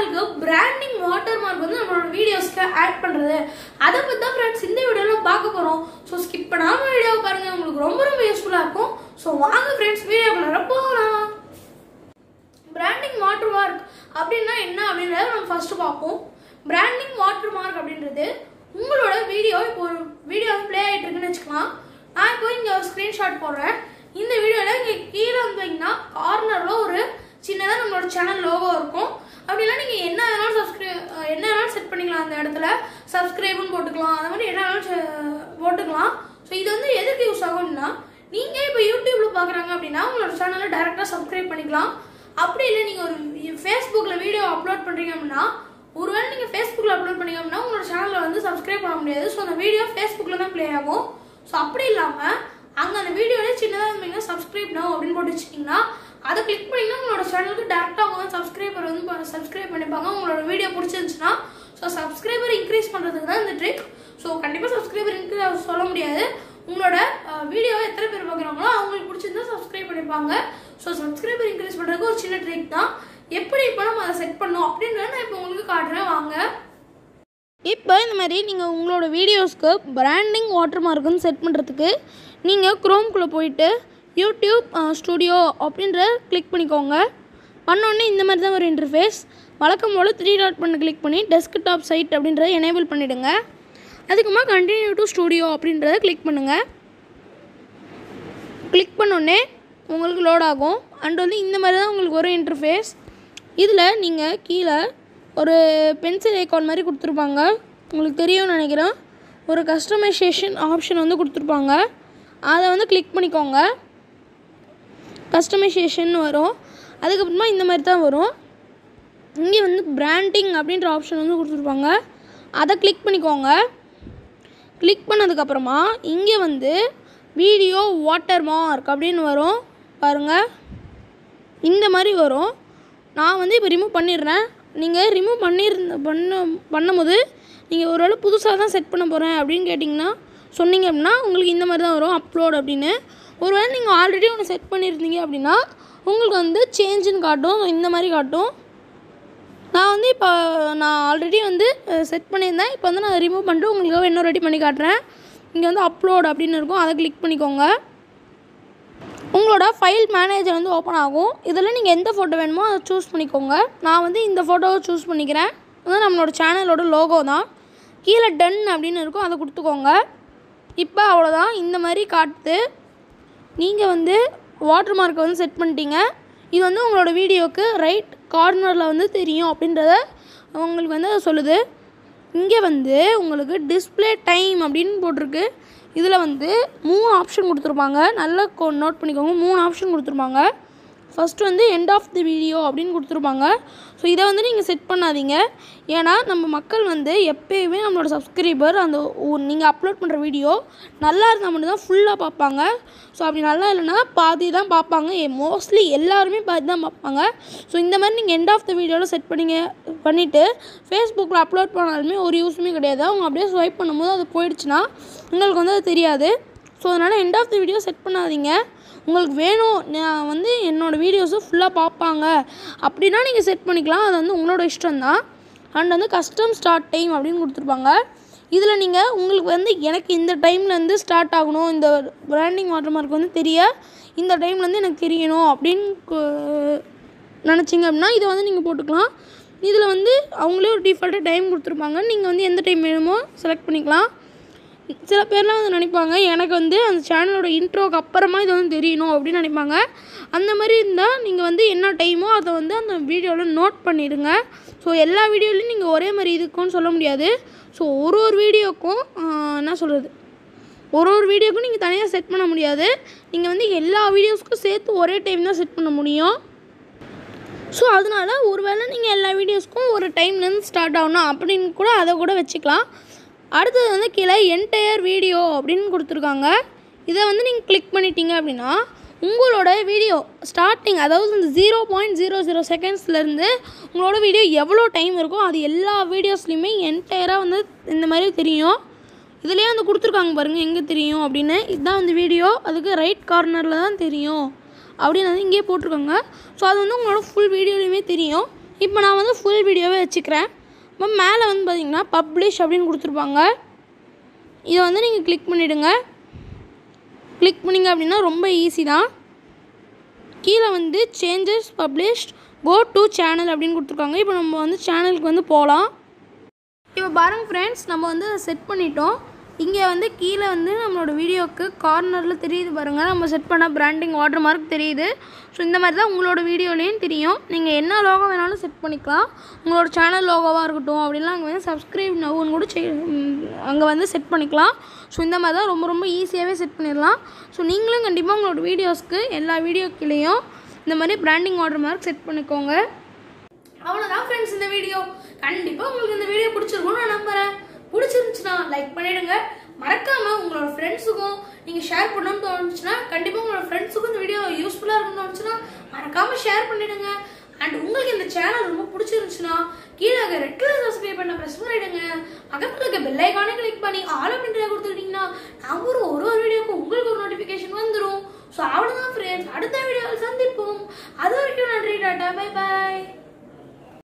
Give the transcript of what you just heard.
சேனலுக்கு branding water mark வந்து நம்மளோட வீடியோஸ்க்கு ஆட் பண்றது அதை பத்தி தான் ஃப்ரெண்ட்ஸ் இந்த வீடியோல பார்க்க போறோம் ஸோ ஸ்கிப் பண்ணாம வீடியோ பாருங்க உங்களுக்கு ரொம்ப ரொம்ப யூஸ்ஃபுல்லா இருக்கும் ஸோ வாங்க ஃப்ரெண்ட்ஸ் வீடியோக்குள்ள போகலாம் பிராண்டிங் வாட்டர் மார்க் அப்படின்னா என்ன அப்படின்றத நம்ம ஃபர்ஸ்ட் பார்ப்போம் பிராண்டிங் வாட்டர் மார்க் அப்படின்றது உங்களோட வீடியோ இப்போ ஒரு வீடியோ வந்து ப்ளே ஆகிட்டு இருக்குன்னு வச்சுக்கலாம் நான் இப்போ இங்கே ஒரு ஸ்க்ரீன்ஷாட் போடுறேன் இந்த வீடியோவில் இங்கே கீழே வந்தீங்கன்னா கார்னரில் ஒரு சின்னதாக நம்மளோட சேனல் லோகோ இருக்கும் அப்படின்னா நீங்கள் என்ன வேணாலும் சப்ஸ்கிரைப் என்ன வேணாலும் செட் பண்ணிக்கலாம் அந்த இடத்துல சப்ஸ்கிரைப்னு போட்டுக்கலாம் அந்த மாதிரி என்ன வேணாலும் செ- போட்டுக்கலாம் ஸோ இது வந்து எதுக்கு யூஸ் ஆகும்னா நீங்கள் இப்போ யூடியூப்ல பார்க்குறாங்க அப்படின்னா உங்களோட சேனலை டேரெக்டாக சப்ஸ்கிரைப் பண்ணிக்கலாம் அப்படி இல்லை நீங்கள் ஒரு ஃபேஸ்புக்கில் வீடியோ அப்லோட் பண்ணுறீங்க அப்படின்னா ஒருவேளை நீங்கள் ஃபேஸ்புக்கில் அப்லோட் பண்ணீங்க அப்படின்னா உங்களோட சேனலில் வந்து சப்ஸ்கிரைப் பண்ண முடியாது ஸோ அந்த வீடியோ ஃபேஸ்புக்கில் தான் ப்ளே ஆகும் ஸோ அப்படி இல்லாமல் அங்கே அந்த வீடியோவிலே சின்னதாக இருந்தீங்கன்னா சப்ஸ்கிரைப் நோ அப்படின்னு போட்டு வச்சிட்டிங்கன்னா அதை கிளிக் பண்ணிங்கன்னா உங்களோட சேனலுக்கு டேரெக்டாக அவங்க வந்து சப்ஸ்கிரைபர் வந்து சப்ஸ்கிரைப் பண்ணிப்பாங்க உங்களோட வீடியோ பிடிச்சிருந்துச்சுன்னா ஸோ சப்ஸ்கிரைபர் இன்க்ரீஸ் பண்ணுறதுக்கு தான் இந்த ட்ரிக் ஸோ கண்டிப்பாக சப்ஸ்கிரைபர் இன்க்ரீஸ் சொல்ல முடியாது உங்களோட வீடியோவை எத்தனை பேர் பார்க்குறாங்களோ அவங்களுக்கு பிடிச்சிருந்தா சப்ஸ்கிரைப் பண்ணிப்பாங்க ஸோ சப்ஸ்கிரைபர் இன்க்ரீஸ் பண்ணுறதுக்கு ஒரு சின்ன ட்ரிக் தான் எப்படி இப்போ நம்ம அதை செட் பண்ணோம் அப்படின்றத நான் இப்போ உங்களுக்கு காட்டுறேன் வாங்க இப்போ இந்த மாதிரி நீங்கள் உங்களோட வீடியோஸ்க்கு பிராண்டிங் வாட்டர் மார்க்குன்னு செட் பண்ணுறதுக்கு நீங்கள் குரோம்குள்ளே போயிட்டு யூடியூப் ஸ்டுடியோ அப்படின்ற கிளிக் பண்ணிக்கோங்க பண்ணோடனே இந்த மாதிரி தான் ஒரு இன்டர்ஃபேஸ் வழக்கம் போல் த்ரீ டாட் பண்ண கிளிக் பண்ணி டெஸ்க்டாப் சைட் அப்படின்றத எனேபிள் பண்ணிவிடுங்க அதுக்குமா கண்டினியூ டு ஸ்டுடியோ அப்படின்றத கிளிக் பண்ணுங்கள் கிளிக் பண்ணோடனே உங்களுக்கு லோட் ஆகும் அண்ட் வந்து இந்த மாதிரி தான் உங்களுக்கு ஒரு இன்டர்ஃபேஸ் இதில் நீங்கள் கீழே ஒரு பென்சில் ஐகான் மாதிரி கொடுத்துருப்பாங்க உங்களுக்கு தெரியும்னு நினைக்கிறேன் ஒரு கஸ்டமைசேஷன் ஆப்ஷன் வந்து கொடுத்துருப்பாங்க அதை வந்து கிளிக் பண்ணிக்கோங்க கஸ்டமைசேஷன் வரும் அதுக்கப்புறமா இந்த மாதிரி தான் வரும் இங்கே வந்து பிராண்டிங் அப்படின்ற ஆப்ஷன் வந்து கொடுத்துருப்பாங்க அதை கிளிக் பண்ணிக்கோங்க கிளிக் பண்ணதுக்கப்புறமா இங்கே வந்து வீடியோ வாட்டர் மார்க் அப்படின்னு வரும் பாருங்கள் இந்த மாதிரி வரும் நான் வந்து இப்போ ரிமூவ் பண்ணிடுறேன் நீங்கள் ரிமூவ் பண்ணியிருந்த பண்ண பண்ணும்போது நீங்கள் ஒருவேளை புதுசாக தான் செட் பண்ண போகிறேன் அப்படின்னு கேட்டிங்கன்னா சொன்னீங்க அப்படின்னா உங்களுக்கு இந்த மாதிரி தான் வரும் அப்லோட் அப்படின்னு ஒருவேளை நீங்கள் ஆல்ரெடி ஒன்று செட் பண்ணியிருந்தீங்க அப்படின்னா உங்களுக்கு வந்து சேஞ்சுன்னு காட்டும் இந்த மாதிரி காட்டும் நான் வந்து இப்போ நான் ஆல்ரெடி வந்து செட் பண்ணியிருந்தேன் இப்போ வந்து நான் ரிமூவ் பண்ணிட்டு உங்களுக்கு இன்னும் ரெடி பண்ணி காட்டுறேன் இங்கே வந்து அப்லோட் அப்படின்னு இருக்கும் அதை கிளிக் பண்ணிக்கோங்க உங்களோட ஃபைல் மேனேஜர் வந்து ஓப்பன் ஆகும் இதில் நீங்கள் எந்த ஃபோட்டோ வேணுமோ அதை சூஸ் பண்ணிக்கோங்க நான் வந்து இந்த ஃபோட்டோவை சூஸ் பண்ணிக்கிறேன் வந்து நம்மளோட சேனலோட லோகோ தான் கீழே டன் அப்படின்னு இருக்கும் அதை கொடுத்துக்கோங்க இப்போ அவ்வளோதான் இந்த மாதிரி காட்டுது நீங்கள் வந்து வாட்டர் மார்க்கை வந்து செட் பண்ணிட்டீங்க இது வந்து உங்களோட வீடியோக்கு ரைட் கார்னரில் வந்து தெரியும் அப்படின்றத உங்களுக்கு வந்து அது சொல்லுது இங்கே வந்து உங்களுக்கு டிஸ்ப்ளே டைம் அப்படின்னு போட்டிருக்கு இதில் வந்து மூணு ஆப்ஷன் கொடுத்துருப்பாங்க நல்லா நோட் பண்ணிக்கோங்க மூணு ஆப்ஷன் கொடுத்துருப்பாங்க ஃபஸ்ட்டு வந்து எண்ட் ஆஃப் தி வீடியோ அப்படின்னு கொடுத்துருப்பாங்க ஸோ இதை வந்து நீங்கள் செட் பண்ணாதீங்க ஏன்னா நம்ம மக்கள் வந்து எப்பயுமே நம்மளோட சப்ஸ்கிரைபர் அந்த நீங்கள் அப்லோட் பண்ணுற வீடியோ நல்லா இருந்தால் மட்டும்தான் ஃபுல்லாக பார்ப்பாங்க ஸோ அப்படி நல்லா இல்லைன்னா பாதி தான் பார்ப்பாங்க மோஸ்ட்லி எல்லாருமே பாதி தான் பார்ப்பாங்க ஸோ இந்த மாதிரி நீங்கள் எண்ட் ஆஃப் த வீடியோவில் செட் பண்ணிங்க பண்ணிவிட்டு ஃபேஸ்புக்கில் அப்லோட் பண்ணாலுமே ஒரு யூஸுமே கிடையாது அவங்க அப்படியே ஸ்வைப் பண்ணும்போது அது போயிடுச்சுன்னா உங்களுக்கு வந்து அது தெரியாது ஸோ அதனால் end of the video set பண்ணாதீங்க உங்களுக்கு வேணும் நான் வந்து என்னோடய வீடியோஸை ஃபுல்லாக பார்ப்பாங்க அப்படின்னா நீங்கள் செட் பண்ணிக்கலாம் அது வந்து உங்களோட இஷ்டம் தான் அண்ட் வந்து கஸ்டம் ஸ்டார்ட் டைம் அப்படின்னு கொடுத்துருப்பாங்க இதில் நீங்கள் உங்களுக்கு வந்து எனக்கு இந்த டைம்லேருந்து ஸ்டார்ட் ஆகணும் இந்த பிராண்டிங் வாட்டர் மார்க் வந்து தெரிய இந்த டைம்லேருந்து எனக்கு தெரியணும் அப்படின்னு கு- நினச்சிங்க அப்படின்னா இதை வந்து நீங்கள் போட்டுக்கலாம் இதில் வந்து அவங்களே ஒரு டிஃபால்ட்டாக டைம் கொடுத்துருப்பாங்க நீங்கள் வந்து எந்த டைம் வேணுமோ செலக்ட் பண்ணிக்கலாம் சில பேர்லாம் வந்து நினைப்பாங்க எனக்கு வந்து அந்த சேனலோட இன்ட்ரோக்கு அப்புறமா இது வந்து தெரியணும் அப்படின்னு நினைப்பாங்க அந்த மாதிரி இருந்தால் நீங்கள் வந்து என்ன டைமோ அதை வந்து அந்த வீடியோவில் நோட் பண்ணிடுங்க ஸோ எல்லா வீடியோலையும் நீங்கள் ஒரே மாதிரி இருக்கும்னு சொல்ல முடியாது ஸோ ஒரு ஒரு வீடியோக்கும் ஆஹ், என்ன சொல்கிறது ஒரு ஒரு வீடியோக்கும் நீங்கள் தனியாக செட் பண்ண முடியாது நீங்கள் வந்து எல்லா வீடியோஸ்க்கும் சேர்த்து ஒரே டைம் தான் செட் பண்ண முடியும் ஸோ அதனால ஒருவேளை நீங்கள் எல்லா வீடியோஸ்க்கும் ஒரு டைம்லேருந்து ஸ்டார்ட் ஆகணும் அப்படின்னு கூட அதை கூட வச்சுக்கலாம் அடுத்தது வந்து கீழே என்டையர் வீடியோ அப்படின்னு கொடுத்துருக்காங்க இதை வந்து நீங்கள் கிளிக் பண்ணிட்டீங்க அப்படின்னா உங்களோட வீடியோ ஸ்டார்டிங் அதாவது இந்த ஜீரோ பாயிண்ட் ஜீரோ ஜீரோ செகண்ட்ஸ்லேருந்து உங்களோட வீடியோ எவ்வளோ டைம் இருக்கோ அது எல்லா வீடியோஸ்லையுமே என்டையராக வந்து இந்த மாதிரி தெரியும் இதுலேயே வந்து கொடுத்துருக்காங்க பாருங்கள் எங்கே தெரியும் அப்படின்னு இதுதான் வந்து வீடியோ அதுக்கு ரைட் கார்னரில் தான் தெரியும் அப்படின்னு வந்து இங்கேயே போட்டிருக்காங்க ஸோ அது வந்து உங்களோட ஃபுல் வீடியோலையுமே தெரியும் இப்போ நான் வந்து ஃபுல் வீடியோவே வச்சுக்கிறேன் இப்போ மேலே வந்து பார்த்தீங்கன்னா பப்ளிஷ் அப்படின்னு கொடுத்துருப்பாங்க இதை வந்து நீங்கள் கிளிக் பண்ணிவிடுங்க கிளிக் பண்ணிங்க அப்படின்னா ரொம்ப ஈஸி தான் கீழே வந்து changes published go to channel அப்படின்னு கொடுத்துருக்காங்க இப்போ நம்ம வந்து சேனலுக்கு வந்து போகலாம் இப்போ பாருங்க ஃப்ரெண்ட்ஸ் நம்ம வந்து அதை செட் பண்ணிட்டோம் இங்கே வந்து கீழே வந்து நம்மளோட வீடியோக்கு கார்னரில் தெரியுது பாருங்கள் நம்ம செட் பண்ண பிராண்டிங் வாட்டர் மார்க் தெரியுது ஸோ இந்த மாதிரி தான் உங்களோட வீடியோலேயும் தெரியும் நீங்கள் என்ன லோகோ வேணாலும் செட் பண்ணிக்கலாம் உங்களோட சேனல் லோகோவாக இருக்கட்டும் அப்படின்லாம் அங்கே வந்து சப்ஸ்கிரைப் நவுன்னு கூட அங்கே வந்து செட் பண்ணிக்கலாம் ஸோ இந்த மாதிரி தான் ரொம்ப ரொம்ப ஈஸியாகவே செட் பண்ணிடலாம் ஸோ நீங்களும் கண்டிப்பாக உங்களோட வீடியோஸ்க்கு எல்லா வீடியோக்கிலேயும் இந்த மாதிரி பிராண்டிங் வாட்டர் மார்க் செட் பண்ணிக்கோங்க அவ்வளோதான் ஃப்ரெண்ட்ஸ் இந்த வீடியோ கண்டிப்பாக உங்களுக்கு இந்த வீடியோ பிடிச்சிருக்கும்னு நான் நம்புறேன் பிடிச்சிருந்துச்சுன்னா லைக் பண்ணிடுங்க மறக்காம உங்களோட ஃப்ரெண்ட்ஸுக்கும் நீங்க ஷேர் பண்ணணும்னு தோணுச்சுன்னா கண்டிப்பா உங்களோட ஃப்ரெண்ட்ஸுக்கும் இந்த வீடியோ யூஸ்ஃபுல்லா இருக்கும்னு தோணுச்சுன்னா மறக்காம ஷேர் பண்ணிடுங்க அண்ட் உங்களுக்கு இந்த சேனல் ரொம்ப பிடிச்சிருந்துச்சுன்னா கீழே இருக்க ரெட் கலர் சப்ஸ்கிரைப் பண்ண பிரஸ் பண்ணிடுங்க பக்கத்துல இருக்க பெல் ஐக்கானை கிளிக் பண்ணி ஆல் அப்படின்றத கொடுத்துக்கிட்டீங்கன்னா நான் ஒரு ஒரு ஒரு வீடியோக்கு உங்களுக்கு ஒரு நோட்டிஃபிகேஷன் வந்துடும் ஸோ அவ்வளோதான் ஃப்ரெண்ட்ஸ் அடுத்த வீடியோவில் சந்திப்போம் அது வரைக்கும் நன்றி டாட்டா பை பாய்